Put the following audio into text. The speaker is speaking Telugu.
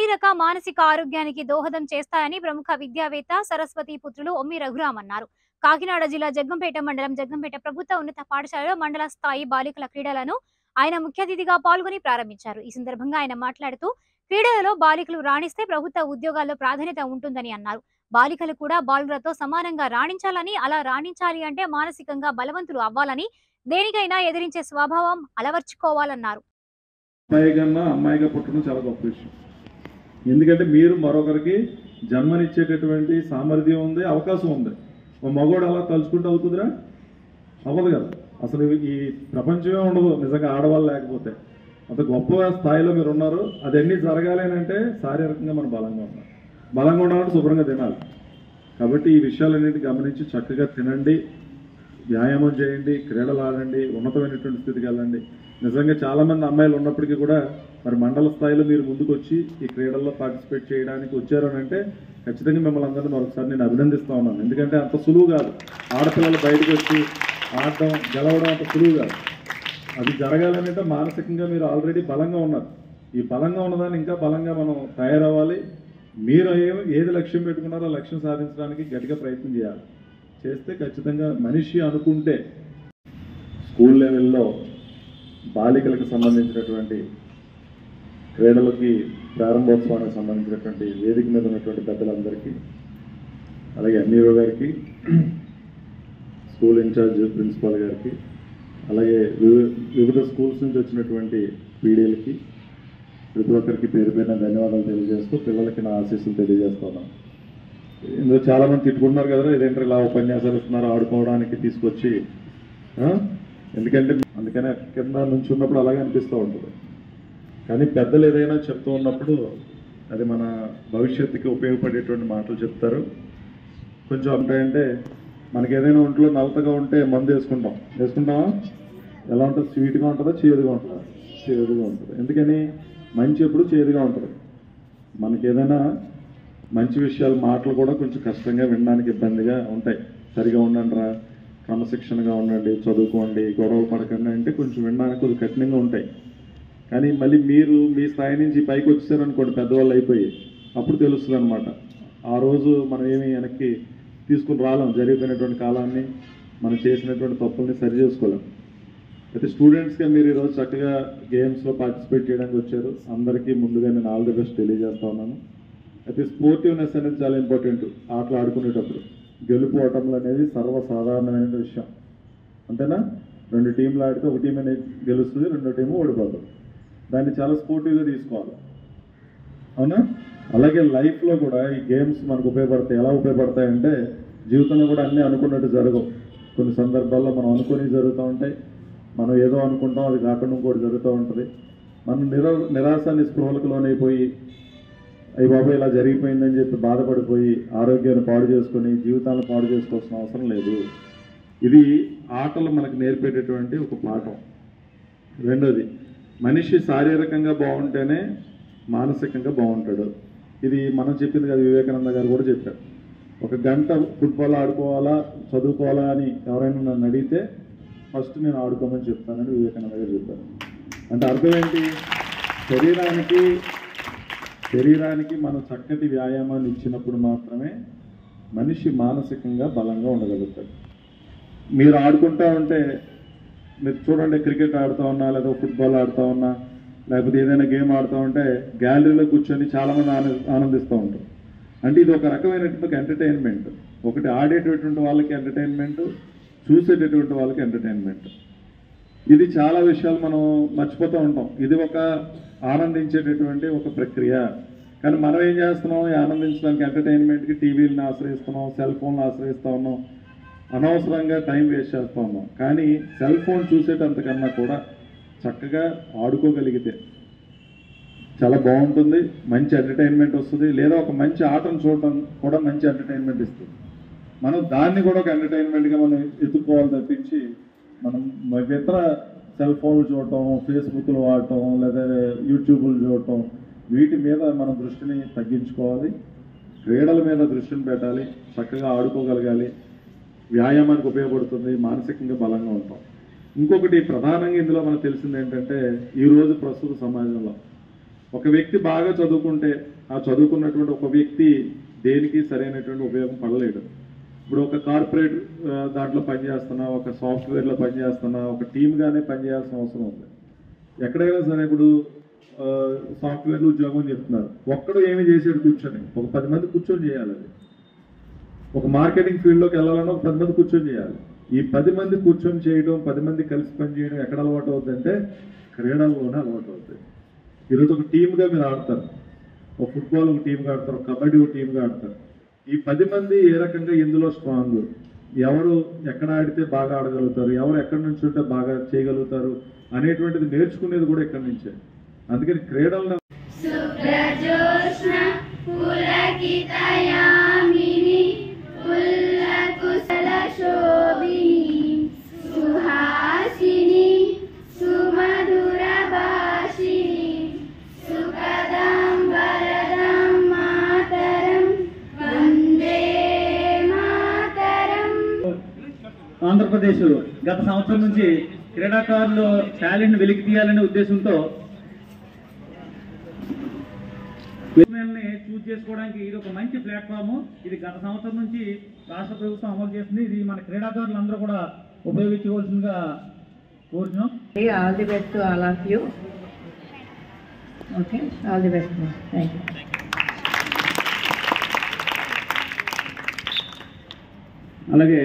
శారీరక మానసిక ఆరోగ్యానికి దోహదం చేస్తాయని ప్రముఖ విద్యావేత్త సరస్వతి పుత్రులు ఒమ్మి రఘురామ్ అన్నారు కాకినాడ జిల్లా జగ్గంపేట మండలం జగ్గంపేట ప్రభుత్వ ఉన్నత పాఠశాలలో మండల స్థాయి బాలికల క్రీడలను ఆయన ముఖ్య అతిథిగా పాల్గొని ప్రారంభించారు ఈ సందర్భంగా ఆయన మాట్లాడుతూ క్రీడలలో బాలికలు రాణిస్తే ప్రభుత్వ ఉద్యోగాల్లో ప్రాధాన్యత ఉంటుందని అన్నారు బాలికలు కూడా బాలులతో సమానంగా రాణించాలని అలా రాణించాలి అంటే మానసికంగా బలవంతులు అవ్వాలని దేనికైనా ఎదిరించే స్వభావం అలవర్చుకోవాలన్నారు అబ్బాయి కన్నా అమ్మాయిగా పుట్టడం చాలా గొప్ప విషయం ఎందుకంటే మీరు మరొకరికి జన్మనిచ్చేటటువంటి సామర్థ్యం ఉంది అవకాశం ఉంది ఒక మగోడు అలా తలుచుకుంటూ అవుతుందిరా అవ్వదు కదా అసలు ఈ ప్రపంచమే ఉండదు నిజంగా ఆడవాళ్ళు లేకపోతే అంత గొప్ప స్థాయిలో మీరు ఉన్నారు అదన్నీ జరగాలి అని అంటే శారీరకంగా మనం బలంగా ఉన్నాం బలంగా ఉండాలంటే శుభ్రంగా తినాలి కాబట్టి ఈ విషయాలన్నింటి గమనించి చక్కగా తినండి వ్యాయామం చేయండి క్రీడలు ఆడండి ఉన్నతమైనటువంటి స్థితికి వెళ్ళండి నిజంగా చాలా మంది అమ్మాయిలు ఉన్నప్పటికీ కూడా మరి మండల స్థాయిలో మీరు ముందుకు వచ్చి ఈ క్రీడల్లో పార్టిసిపేట్ చేయడానికి వచ్చారు అని అంటే ఖచ్చితంగా మిమ్మల్ని అందరినీ మరొకసారి నేను అభినందిస్తా ఉన్నాను ఎందుకంటే అంత సులువు కాదు ఆడపిల్లలు బయటకు వచ్చి ఆడటం గెలవడం అంత సులువు కాదు అది జరగాలని అంటే మానసికంగా మీరు ఆల్రెడీ బలంగా ఉన్నారు ఈ బలంగా ఉన్నదాన్ని ఇంకా బలంగా మనం తయారవ్వాలి మీరు ఏ- ఏది లక్ష్యం పెట్టుకున్నారో ఆ లక్ష్యం సాధించడానికి గట్టిగా ప్రయత్నం చేయాలి చేస్తే ఖచ్చితంగా మనిషి అనుకుంటే స్కూల్ లెవెల్లో బాలికలకు సంబంధించినటువంటి క్రీడలకి ప్రారంభోత్సవానికి సంబంధించినటువంటి వేదిక మీద ఉన్నటువంటి పెద్దలందరికీ అలాగే ఎంఈఓ గారికి స్కూల్ ఇన్ఛార్జ్ ప్రిన్సిపాల్ గారికి అలాగే వివి- వివిధ స్కూల్స్ నుంచి వచ్చినటువంటి పీడీలకి ప్రతి ఒక్కరికి పేరు పేరున ధన్యవాదాలు తెలియజేస్తూ పిల్లలకి నా ఆశీస్సులు తెలియజేస్తున్నాను ఇందులో చాలా మంది తిట్టుకుంటున్నారు కదా ఇదేంటి ఇలా ఉపన్యాసాలు ఇస్తున్నారు ఆడుకోవడానికి తీసుకొచ్చి ఆ? ఎందుకంటే అందుకనే కింద నుంచి ఉన్నప్పుడు అలాగే అనిపిస్తూ ఉంటుంది కానీ పెద్దలు ఏదైనా చెప్తూ ఉన్నప్పుడు అది మన భవిష్యత్తుకి ఉపయోగపడేటువంటి మాటలు చెప్తారు కొంచెం ఉంటాయంటే మనకి ఏదైనా ఒంట్లో నలతగా ఉంటే మందు వేసుకుంటాం వేసుకుంటామా ఎలా ఉంటుంది స్వీట్గా ఉంటుందా చేదుగా ఉంటుందా చేదుగా ఉంటుంది ఎందుకని మంచి ఎప్పుడు చేదుగా ఉంటుంది మనకి ఏదైనా మంచి విషయాలు మాటలు కూడా కొంచెం కష్టంగా వినడానికి ఇబ్బందిగా ఉంటాయి సరిగా ఉండండి రా క్రమశిక్షణగా ఉండండి చదువుకోండి గొడవలు పడకండి అంటే కొంచెం వినడానికి కొద్దిగా కఠినంగా ఉంటాయి కానీ మళ్ళీ మీరు మీ స్థాయి నుంచి పైకి వచ్చారనుకోండి పెద్దవాళ్ళు అయిపోయి అప్పుడు తెలుస్తుంది అనమాట ఆ రోజు మనం ఏమి వెనక్కి తీసుకుని రాలేం జరిగిపోయినటువంటి కాలాన్ని మనం చేసినటువంటి తప్పుల్ని సరి చేసుకోలేం అయితే స్టూడెంట్స్గా మీరు ఈరోజు చక్కగా గేమ్స్లో పార్టిసిపేట్ చేయడానికి వచ్చారు అందరికీ ముందుగా నేను ఆల్ ది బెస్ట్ తెలియజేస్తా ఉన్నాను అయితే స్పోర్టివ్నెస్ అనేది చాలా ఇంపార్టెంట్ ఆటలు ఆడుకునేటప్పుడు గెలుపు ఓటములు అనేది సర్వసాధారణమైన విషయం అంతేనా రెండు టీంలు ఆడితే ఒక టీం అనేది గెలుస్తుంది రెండో టీం ఓడిపోతుంది దాన్ని చాలా స్పోర్టివ్గా తీసుకోవాలి అవునా అలాగే లైఫ్లో కూడా ఈ గేమ్స్ మనకు ఉపయోగపడతాయి ఎలా ఉపయోగపడతాయి అంటే జీవితంలో కూడా అన్నీ అనుకున్నట్టు జరగవు కొన్ని సందర్భాల్లో మనం అనుకుని జరుగుతూ ఉంటాయి మనం ఏదో అనుకుంటాం అది కాకుండా ఇంకోటి జరుగుతూ ఉంటుంది మనం నిరా నిరాశ నిస్పృహలకు లోనైపోయి అయ్యి బాబు ఇలా జరిగిపోయిందని చెప్పి బాధపడిపోయి ఆరోగ్యాన్ని పాడు చేసుకొని జీవితాలను పాడు చేసుకోవాల్సిన అవసరం లేదు ఇది ఆటలు మనకు నేర్పేటటువంటి ఒక పాఠం రెండోది మనిషి శారీరకంగా బాగుంటేనే మానసికంగా బాగుంటాడు ఇది మనం చెప్పింది కదా వివేకానంద గారు కూడా చెప్పారు ఒక గంట ఫుట్బాల్ ఆడుకోవాలా చదువుకోవాలా అని ఎవరైనా నన్ను అడిగితే ఫస్ట్ నేను ఆడుకోమని చెప్తానని వివేకానంద గారు చెప్పారు అంటే అర్థం ఏంటి శరీరానికి శరీరానికి మనం చక్కటి వ్యాయామాన్ని ఇచ్చినప్పుడు మాత్రమే మనిషి మానసికంగా బలంగా ఉండగలుగుతాడు మీరు ఆడుకుంటా ఉంటే మీరు చూడండి క్రికెట్ ఆడుతూ ఉన్నా లేదా ఫుట్బాల్ ఆడుతూ ఉన్నా లేకపోతే ఏదైనా గేమ్ ఆడుతూ ఉంటే గ్యాలరీలో కూర్చొని చాలామంది ఆన ఆనందిస్తూ ఉంటారు అంటే ఇది ఒక రకమైనటువంటి ఎంటర్టైన్మెంట్ ఒకటి ఆడేటటువంటి వాళ్ళకి ఎంటర్టైన్మెంట్ చూసేటటువంటి వాళ్ళకి ఎంటర్టైన్మెంట్ ఇది చాలా విషయాలు మనం మర్చిపోతూ ఉంటాం ఇది ఒక ఆనందించేటటువంటి ఒక ప్రక్రియ కానీ మనం ఏం చేస్తున్నాం ఈ ఆనందించడానికి ఎంటర్టైన్మెంట్కి టీవీలను ఆశ్రయిస్తున్నాం సెల్ ఫోన్లు ఆశ్రయిస్తూ ఉన్నాం అనవసరంగా టైం వేస్ట్ చేస్తూ ఉన్నాం కానీ సెల్ ఫోన్ చూసేటంతకన్నా కూడా చక్కగా ఆడుకోగలిగితే చాలా బాగుంటుంది మంచి ఎంటర్టైన్మెంట్ వస్తుంది లేదా ఒక మంచి ఆటను చూడటం కూడా మంచి ఎంటర్టైన్మెంట్ ఇస్తుంది మనం దాన్ని కూడా ఒక ఎంటర్టైన్మెంట్గా మనం ఎత్తుక్కోవాలి తప్పించి మనం ఇతర సెల్ ఫోన్లు చూడటం ఫేస్బుక్లు వాడటం లేదా యూట్యూబ్లు చూడటం వీటి మీద మన దృష్టిని తగ్గించుకోవాలి క్రీడల మీద దృష్టిని పెట్టాలి చక్కగా ఆడుకోగలగాలి వ్యాయామానికి ఉపయోగపడుతుంది మానసికంగా బలంగా ఉంటాం ఇంకొకటి ప్రధానంగా ఇందులో మనకు తెలిసింది ఏంటంటే ఈ రోజు ప్రస్తుత సమాజంలో ఒక వ్యక్తి బాగా చదువుకుంటే ఆ చదువుకున్నటువంటి ఒక వ్యక్తి దేనికి సరైనటువంటి ఉపయోగం పడలేడు ఇప్పుడు ఒక కార్పొరేట్ ఆ, దాంట్లో పనిచేస్తున్నా ఒక సాఫ్ట్వేర్లో పనిచేస్తున్నా ఒక టీమ్గానే పనిచేయాల్సిన అవసరం ఉంది ఎక్కడైనా సరే ఇప్పుడు ఆ, సాఫ్ట్వేర్లో ఉద్యోగం చెప్తున్నారు ఒక్కడు ఏమి చేసాడు కూర్చొని ఒక పది మంది కూర్చొని చేయాలి అది ఒక మార్కెటింగ్ ఫీల్డ్లోకి వెళ్ళాలన్నా ఒక పది మంది కూర్చొని చేయాలి ఈ పది మంది కూర్చొని చేయడం పది మంది కలిసి పని చేయడం ఎక్కడ అలవాటు అవుతుందంటే క్రీడల్లోనే అలవాటు అవుతుంది ఈరోజు ఒక టీమ్గా మీరు ఆడతారు ఒక ఫుట్బాల్ ఒక టీమ్గా ఆడతారు ఒక కబడ్డీ ఒక టీమ్గా ఆడతారు ఈ పది మంది ఏ రకంగా ఎందులో స్ట్రాంగ్ ఎవరు ఎక్కడ ఆడితే బాగా ఆడగలుగుతారు ఎవరు ఎక్కడి నుంచి ఉంటే బాగా చేయగలుగుతారు అనేటువంటిది నేర్చుకునేది కూడా ఇక్కడి నుంచే అందుకని క్రీడలను शुभ्रजोत्स्न पुलकितयामिनि पुल्लकुशलशोभिनि सुहासिनि सुमधुरभाषिणि सुखदां वरदां मातरं वन्दे मातरम् ఆంధ్రప్రదేశ్ గత సంవత్సరం నుంచి క్రీడాకారులు టాలెంట్ వెలికి తీయాలనే ఉద్దేశంతో విమెన్ని చూజ్ చేసుకోవడానికి ఇది ఒక మంచి ప్లాట్ఫామ్ ఇది గత సంవత్సరం నుంచి రాష్ట్ర ప్రభుత్వం అమలు చేస్తుంది ఇది మన క్రీడాకారులందరూ కూడా ఉపయోగించుకోవాల్సిందిగా కోరుతున్నాం all the best to all of you. Okay, all the best. ma'am. Thank you. అలాగే